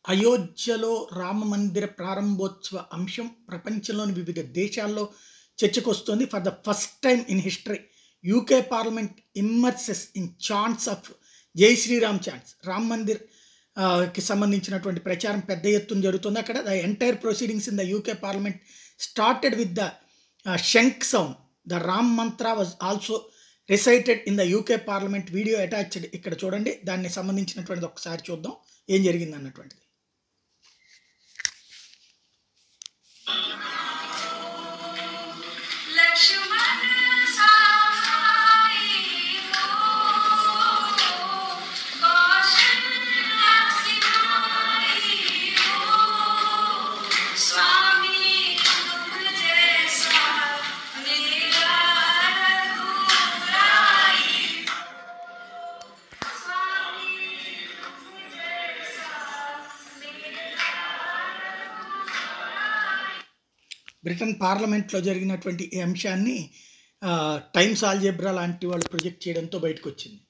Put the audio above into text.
అయోధ్యలో రామ మందిర ప్రారంభోత్సవ అంశం ప్రపంచంలోని వివిధ దేశాల్లో చర్చకొస్తోంది for the first time in history UK parliament immerses in chants of Jai Shriram chance Ram Mandir ఆ, కి సంబంధించినటువంటి ప్రచారం పెద్ద ఎత్తున జరుగుతుంది అక్కడ the entire proceedings in the UK parliament started with the shankh sound the Ram mantra was also recited in the UK parliament video attached ఇక్కడ చూడండి దాన్ని సంబంధించినటువంటిది ఒకసారి చూద్దాం ఏం జరిగింది అన్నటువంటిది लक्ष्मण साई हो कौशल्या सिखाई हो स्वामी तुम जैसा मेरा रघुराई स्वामी तुम जैसा मेरा బ్రిటన్ పార్లమెంట్లో జరిగినటువంటి ఈ అంశాన్ని ఆ, టైమ్స్ ఆల్జెబ్రా లాంటి వాళ్ళు ప్రొజెక్ట్ చేయడంతో బయటకు వచ్చింది